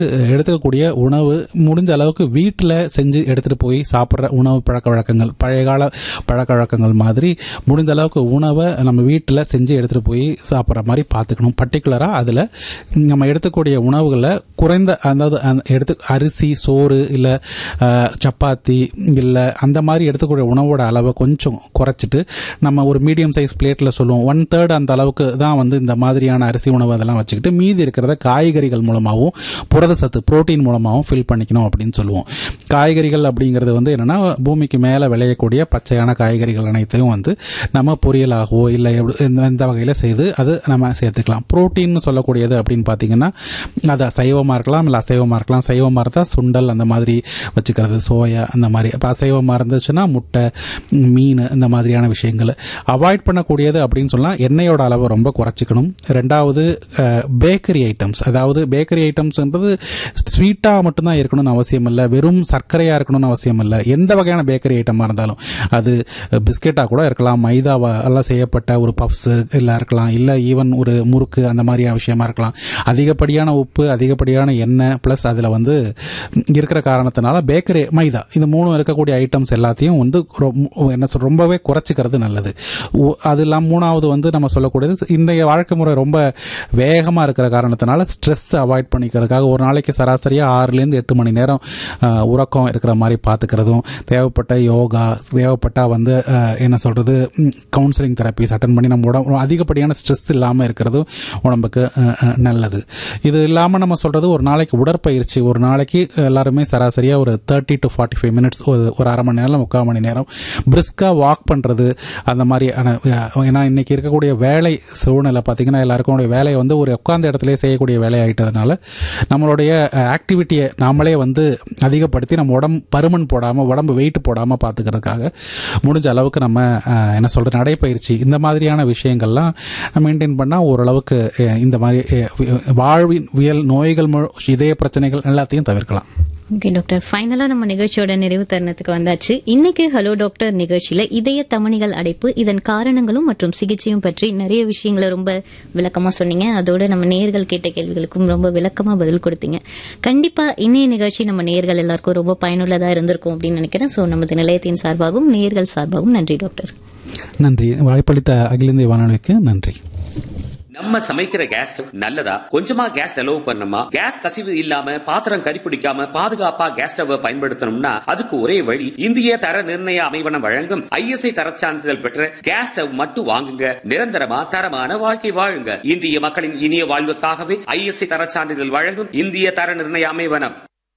எடுத்துக்கக்கூடிய உணவு முடிஞ்ச அளவுக்கு வீட்டில் செஞ்சு எடுத்துகிட்டு போய் சாப்பிட்ற உணவு பழக்க வழக்கங்கள் பழைய கால பழக்க வழக்கங்கள் மாதிரி முடிந்த அளவுக்கு உணவை நம்ம வீட்டில் செஞ்சு எடுத்துகிட்டு போய் சாப்பிட்ற மாதிரி பார்த்துக்கணும் பர்டிகுலராக அதில் நம்ம எடுத்துக்கூடிய உணவுகளில் குறைந்த அதாவது அந்த எடுத்து அரிசி சோறு இல்லை சப்பாத்தி இல்லை அந்த மாதிரி எடுத்துக்கூடிய உணவோட அளவை கொஞ்சம் குறைச்சிட்டு நம்ம ஒரு மீடியம் சைஸ் பிளேட்டில் சொல்லுவோம் ஒன் தேர்ட் அந்த அளவுக்கு தான் வந்து இந்த மாதிரியான அரிசி உணவு அதெல்லாம் வச்சுக்கிட்டு மீதி இருக்கிறத காய்கறிகள் மூலமாகவும் புரத சத்து புரோட்டீன் மூலமாகவும் ஃபில் பண்ணிக்கணும் அப்படின்னு சொல்லுவோம் காய்கறிகள் அப்படிங்கிறது வந்து என்னன்னா பூமிக்கு மேலே விளையக்கூடிய பச்சையான காய்கறிகள் அனைத்தையும் வந்து நம்ம பொரியலாகவோ இல்லை எப்படி- இந்த- இந்த வகையில் செய்து அது நம்ம சேர்த்துக்கலாம் புரோட்டீன் சொல்லக்கூடியது அப்படின்னு பார்த்தீங்கன்னா அது சைவமாக இருக்கலாம் இல்லை அசைவமாக இருக்கலாம் சைவமாக இருந்தால் சுண்டல் அந்த மாதிரி வச்சுக்கிறது சோயா அந்த மாதிரி இப்போ அசைவமாக இருந்துச்சுன்னா முட்டை மீன் இந்த மாதிரியான விஷயங்கள் அவாய்ட் பண்ணக்கூடியது அப்படின்னு சொன்னால் எண்ணெயோட அளவை ரொம்ப குறைச்சிக்கணும் ரெண்டாவது பேக்கரி ஐட்டம்ஸ் அதாவது பேக்கரி ஐட்டம்ஸ்ன்றது ஸ்வீட்டாக மட்டும்தான் இருக்கணும்னு அவசியம் இல்லை வெறும் சர்க்கரையாக இருக்கணும்னு அவசியம் இல்லை எந்த வகையான பேக்கரி ஐட்டமாக இருந்தாலும் அது பிஸ்கெட்டாக கூட இருக்கலாம் மைதாவால் செய்யப்பட்ட ஒரு பப்ஸு இல்லை இருக்கலாம் இல்லை ஈவன் ஒரு முறுக்கு அந்த மாதிரியான விஷயமா இருக்கலாம் அதிகப்படியான உப்பு அதிகப்படியான எண்ணெய் ப்ளஸ் அதில் வந்து இருக்கிற காரணத்தினால பேக்கரி மைதா இந்த மூணு இருக்கக்கூடிய ஐட்டம்ஸ் எல்லாத்தையும் வந்து ரொம்- என்ன சொல் ரொம்பவே குறைச்சிக்கிறது நல்லது ஒ- அது இல்லாமல் மூணாவது வந்து நம்ம சொல்லக்கூடியது இன்றைய வாழ்க்கை முறை ரொம்ப வேகமாக இருக்கிற காரணத்தினால ஸ்ட்ரெஸ் அவாய்ட் பண்ணிக்கிறதுக்காக ஒரு நாளைக்கு சராசரியாக ஆறுலேருந்து எட்டு மணி நேரம் ஆஹ், உறக்கம் இருக்கிற மாதிரி பார்த்துக்கிறதும் தேவைப்பட்ட யோகா தேவைப்பட்டால் வந்து ஆஹ், என்ன சொல்கிறது கவுன்சிலிங் தெரப்பிஸ் அட்டன் பண்ணி நம்ம உடம்பு அதிகப்படியான ஸ்ட்ரெஸ் இல்லாமல் இருக்கிறதும் உடம்புக்கு ஆஹ், ஆஹ், நல்லது இது இல்லாமல் நம்ம சொல்கிறது ஒரு நாளைக்கு உடற்பயிற்சி ஒரு நாளைக்கு எல்லாருமே சராசரியாக ஒரு thirty to forty five minutes ஒரு ஒரு அரை மணி நேரம் முக்கால் மணி நேரம் பிரிஸ்காக வாக் பண்ணுறது அந்த மாதிரி ஆன, அஹ், ஏன்னா இன்னைக்கு இருக்கக்கூடிய வேலை சூழ்நிலை பார்த்தீங்கன்னா எல்லாருக்கும் வேலையை வந்து ஒரு உட்கார்ந்த இடத்துல செய்யக்கூடிய வேலை ஆகிட்டதுனால நம்மளுடைய ஆக்டிவிட்டியை நாமளே வந்து அதிகப்படுத்தி நம்ம உடம்பு பருமன் போடாமல் உடம்பு வெயிட் போடாமல் பார்த்துக்கிறதுக்காக முடிஞ்ச அளவுக்கு நம்ம அஹ், என்ன சொல்கிற நடைப்பயிற்சி இந்த மாதிரியான விஷயங்கள்லாம் மெயின்டைன் பண்ணால் ஓரளவுக்கு அஹ், இந்த மாதிரி அஹ், வாழ்வின் வியல் நோய்கள் மு- இதய பிரச்சனைகள் எல்லாத்தையும் தவிர்க்கலாம் ஓகே டாக்டர் ஃபைனலா நம்ம நிகழ்ச்சியோட நிறைவு தருணத்துக்கு வந்தாச்சு இன்னைக்கு ஹலோ டாக்டர் நிகழ்ச்சியில இதய தமனிகள் அடைப்பு இதன் காரணங்களும் மற்றும் சிகிச்சையும் பற்றி நிறைய விஷயங்களை ரொம்ப விளக்கமா சொன்னீங்க அதோட நம்ம நேர்கள் கேட்ட கேள்விகளுக்கும் ரொம்ப விளக்கமா பதில் கொடுத்தீங்க கண்டிப்பா இன்னைய நிகழ்ச்சி நம்ம நேர்கள் எல்லாருக்கும் ரொம்ப பயனுள்ளதா இருந்திருக்கும் அப்படின்னு நினைக்கிறேன் சோ நமது நிலையத்தின் சார்பாகவும் நேர்கள் சார்பாகவும் நன்றி டாக்டர் நன்றி வாய்ப்பளித்த அகில இந்திய வானொலிக்கு நன்றி நம்ம சமைக்கிற கேஸ் ஸ்டவ் நல்லதா கொஞ்சமா கேஸ் செலவு பண்ணணுமா கேஸ் கசிவு இல்லாம பாத்திரம் கரிப்பிடிக்காம பாதுகாப்பா கேஸ் ஸ்டவ் பயன்படுத்தணும்னா அதுக்கு ஒரே வழி இந்திய தர நிர்ணய அமைவனம் வழங்கும் ஐஎஸ்ஐ தரச் சான்றிதழ் பெற்ற கேஸ் ஸ்டவ் மட்டும் வாங்குங்க நிரந்தரமா தரமான வாழ்க்கை வாழுங்க இந்திய மக்களின் இனிய வாழ்வுக்காகவே ஐஎஸ்ஐ தரச் சான்றிதழ் வழங்கும் இந்திய தர நிர்ணய அமைவனம்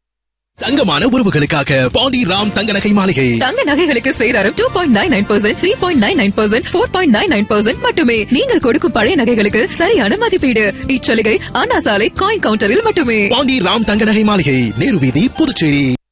தங்கமான உறவுகளுக்காக பாண்டி ராம் தங்க நகை மாளிகை தங்க நகைகளுக்கு சேதாரம் two point nine nine percent three point nine nine percent four point nine nine percent மட்டுமே நீங்கள் கொடுக்கும் பழைய நகைகளுக்கு சரியான மதிப்பீடு இச்சலுகை அண்ணா சாலை காயின் கவுண்டரில் மட்டுமே பாண்டி ராம் தங்க நகை மாளிகை நேரு வீதி புதுச்சேரி